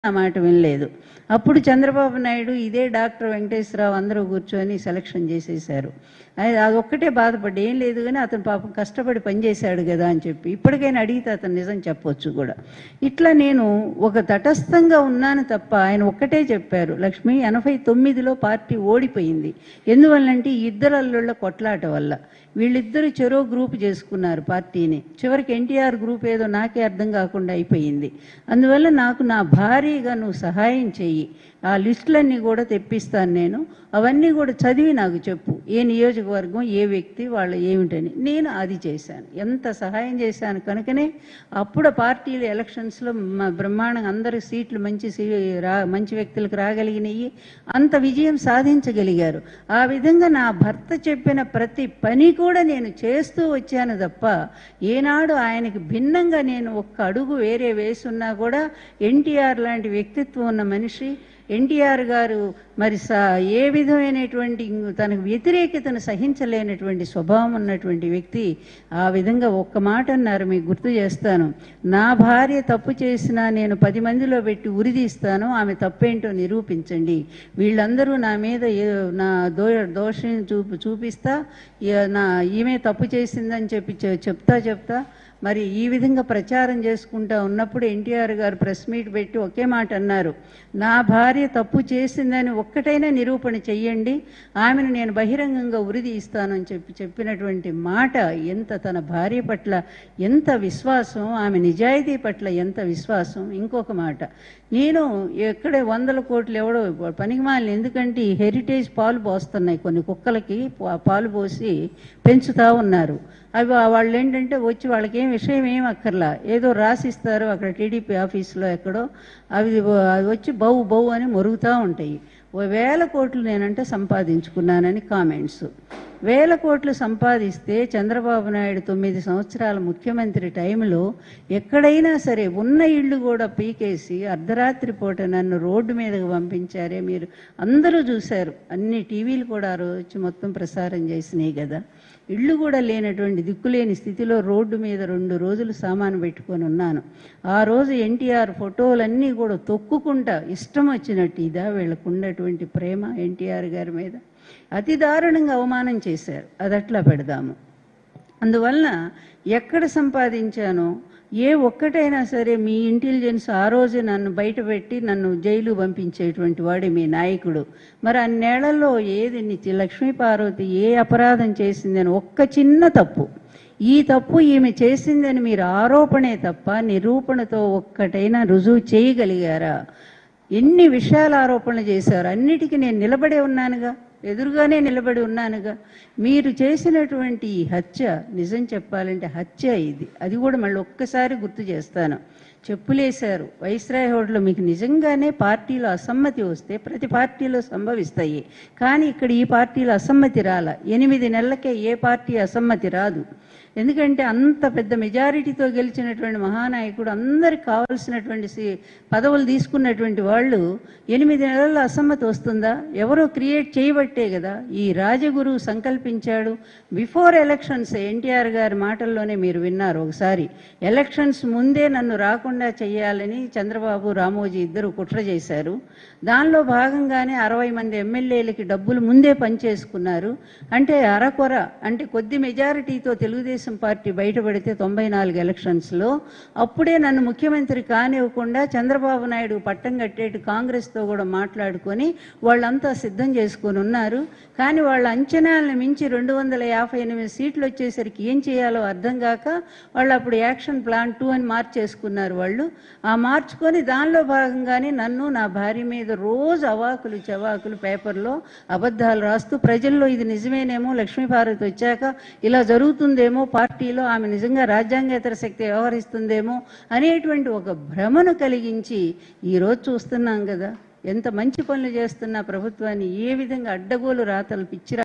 ఆ మాట వినలేదు అప్పుడు చంద్రబాబు నాయుడు ఇదే డాక్టర్ వెంకటేశ్వరరావు అందరూ కూర్చొని సెలక్షన్ చేసేశారు అది అదొక్కటే బాధపడ్డా ఏం లేదు కానీ అతను పాపం కష్టపడి పనిచేశాడు కదా అని చెప్పి ఇప్పటికైనా అడిగితే అతను నిజం చెప్పొచ్చు కూడా ఇట్లా నేను ఒక తటస్థంగా ఉన్నాను తప్ప ఆయన ఒక్కటే చెప్పారు లక్ష్మి ఎనభై తొమ్మిదిలో పార్టీ ఓడిపోయింది ఎందువల్లంటే ఈ ఇద్దరు అల్లుళ్ళ కొట్లాట వల్ల వీళ్ళిద్దరూ చెరో గ్రూప్ చేసుకున్నారు పార్టీని చివరికి ఎన్టీఆర్ గ్రూప్ ఏదో నాకే అర్థం కాకుండా అయిపోయింది అందువల్ల నాకు నా భారీగా నువ్వు సహాయం చెయ్యి ఆ లిస్టులన్నీ కూడా తెప్పిస్తాను నేను అవన్నీ కూడా చదివి నాకు చెప్పు ఏ నియోజకవర్గం ఏ వ్యక్తి వాళ్ళ ఏమిటని నేను అది చేశాను ఎంత సహాయం చేశాను కనుకనే అప్పుడు పార్టీలు ఎలక్షన్స్లో మా బ్రహ్మాండంగా అందరు సీట్లు మంచి సీ రా మంచి వ్యక్తులకు రాగలిగినాయి అంత విజయం సాధించగలిగారు ఆ విధంగా నా భర్త చెప్పిన ప్రతి పని కూడా నేను చేస్తూ వచ్చాను తప్ప ఏనాడు ఆయనకి భిన్నంగా నేను ఒక్క అడుగు వేరే వేసున్నా కూడా ఎన్టీఆర్ లాంటి వ్యక్తిత్వం ఉన్న మనిషి ఎన్టీఆర్ గారు మరి స ఏ విధమైనటువంటి తనకు వ్యతిరేకతను సహించలేనటువంటి స్వభావం ఉన్నటువంటి వ్యక్తి ఆ విధంగా ఒక్క మాట అన్నారు మీకు గుర్తు చేస్తాను నా భార్య తప్పు చేసినా నేను పది మందిలో పెట్టి ఉరిదీస్తాను ఆమె తప్పేంటో నిరూపించండి వీళ్ళందరూ నా మీద ఏ- నా దో దోషం చూపి చూపిస్తా ఏ- నా ఈమె తప్పు చేసిందని చెప్పి చె- చెప్తా చెప్తా మరి ఈ విధంగా ప్రచారం చేసుకుంటా ఉన్నప్పుడు ఎన్టీఆర్ గారు ప్రెస్ మీట్ పెట్టి ఒకే మాట అన్నారు నా భార్య తప్పు చేసిందని ఒక్కటైనా నిరూపణ చెయ్యండి ఆమెను నేను బహిరంగంగా ఉరిది ఇస్తాను అని చెప్పి చెప్పినటువంటి మాట ఎంత తన భార్య పట్ల ఎంత విశ్వాసం ఆమె నిజాయితీ పట్ల ఎంత విశ్వాసం ఇంకొక మాట నేను ఎక్కడే వందల కోట్లు ఎవడో పనికి మాలిన ఎందుకంటే ఈ హెరిటేజ్ పాలు పోస్తున్నాయి కొన్ని కుక్కలకి పా- పాలు పోసి పెంచుతా ఉన్నారు అవి వాళ్ళు ఏంటంటే వచ్చి వాళ్ళకి ఏం విషయం ఏం అక్కర్లా ఏదో రాసిస్తారు అక్కడ టీడీపీ ఆఫీస్లో ఎక్కడో అవి అవి వచ్చి బౌ బౌ అని మొరుగుతూ ఉంటాయి ఓ వేల కోట్లు నేనంటే సంపాదించుకున్నానని కామెంట్స్ వేల కోట్లు సంపాదిస్తే చంద్రబాబు నాయుడు తొమ్మిది సంవత్సరాల ముఖ్యమంత్రి టైంలో ఎక్కడైనా సరే ఉన్న ఇళ్ళు కూడా పీకేసి అర్ధరాత్రి పూట నన్ను రోడ్డు మీదకు పంపించారే మీరు అందరూ చూశారు అన్ని టీవీలు కూడా ఆ రోజు వచ్చి మొత్తం ప్రసారం చేసినాయి కదా ఇళ్ళు కూడా లేనటువంటి దిక్కులేని స్థితిలో రోడ్డు మీద రెండు రోజులు సామాను పెట్టుకొని ఉన్నాను ఆ రోజు ఎన్టీఆర్ ఫోటోలన్నీ కూడా తొక్కుకుంటా ఇష్టం వచ్చినట్టు ఇదా వీళ్ళకు ఉన్నటువంటి ప్రేమ ఎన్టీఆర్ గారి మీద అతి దారుణంగా అవమానం చేశారు అది అట్లా పెడదాము అందువలన ఎక్కడ సంపాదించానో ఏ ఒక్కటైనా సరే మీ ఇంటెలిజెన్స్ ఆ రోజు నన్ను బయట పెట్టి నన్ను జైలు పంపించేటువంటి వాడే మీ నాయకుడు మరి అన్నేళ్లలో ఏది ని- లక్ష్మీ పార్వతి ఏ అపరాధం చేసిందని ఒక్క చిన్న తప్పు ఈ తప్పు ఈమె చేసిందని మీరు ఆరోపణే తప్ప నిరూపణతో ఒక్కటైనా రుజువు చేయగలిగారా ఎన్ని విషయాల ఆరోపణలు చేశారు అన్నిటికీ నేను నిలబడే ఉన్నానుగా ఎదురుగానే నిలబడి ఉన్నానుగా మీరు చేసినటువంటి ఈ హత్య నిజం చెప్పాలంటే హత్య ఇది అది కూడా మళ్ళీ ఒక్కసారి గుర్తు చేస్తాను చెప్పులేశారు వైస్రాయ్ హోటల్లో మీకు నిజంగానే పార్టీలో అసమ్మతి వస్తే ప్రతి పార్టీలో సంభవిస్తాయి కానీ ఇక్కడ ఈ పార్టీలో అసమ్మతి రాల ఎనిమిది నెలలకే ఏ పార్టీ అసమ్మతి రాదు ఎందుకంటే అంత పెద్ద మెజారిటీతో గెలిచినటువంటి మహానాయకుడు అందరికి కావాల్సినటువంటి సి- పదవులు తీసుకున్నటువంటి వాళ్ళు ఎనిమిది నెలల్లో అసమ్మతి వస్తుందా ఎవరో క్రియేట్ చేయబట్టే కదా ఈ రాజగురు సంకల్పించాడు బిఫోర్ ఎలక్షన్స్ ఎన్టీఆర్ గారి మాటల్లోనే మీరు విన్నారు ఒకసారి ఎలక్షన్స్ ముందే నన్ను రాకుండా చేయాలని చంద్రబాబు రామోజీ ఇద్దరు కుట్ర చేశారు దానిలో భాగంగానే అరవై మంది ఎమ్మెల్యేలకి డబ్బులు ముందే పనిచేసుకున్నారు అంటే అరకొర అంటే కొద్ది మెజారిటీతో తెలుగుదేశం పార్టీ బయటపడితే తొంభై నాలుగు ఎలక్షన్స్లో అప్పుడే నన్ను ముఖ్యమంత్రి కానివ్వకుండా చంద్రబాబు నాయుడు పట్టం కట్టేటు కాంగ్రెస్తో కూడా మాట్లాడుకొని వాళ్ళంతా సిద్ధం చేసుకొని ఉన్నారు కానీ వాళ్ళ అంచనాలను మించి రెండు వందల యాభై ఎనిమిది సీట్లు వచ్చేసరికి ఏం చేయాలో అర్థం కాక వాళ్ళు అప్పుడు యాక్షన్ ప్లాన్ టూ అని మార్చేసుకున్నారు వాళ్ళు ఆ మార్చుకొని దానిలో భాగంగానే నన్ను నా భార్య మీద రోజు అవాకులు చవాకులు పేపర్లో అబద్ధాలు రాస్తూ ప్రజల్లో ఇది నిజమేనేమో లక్ష్మీపార్వతి వచ్చాక ఇలా జరుగుతుందేమో పార్టీలో ఆమె నిజంగా రాజ్యాంగేతర శక్తి వ్యవహరిస్తుందేమో అనేటువంటి ఒక భ్రమను కలిగించి ఈరోజు చూస్తున్నాం కదా ఎంత మంచి పనులు చేస్తున్న ప్రభుత్వాన్ని ఏ విధంగా అడ్డగోలు రాతలు పిచ్చి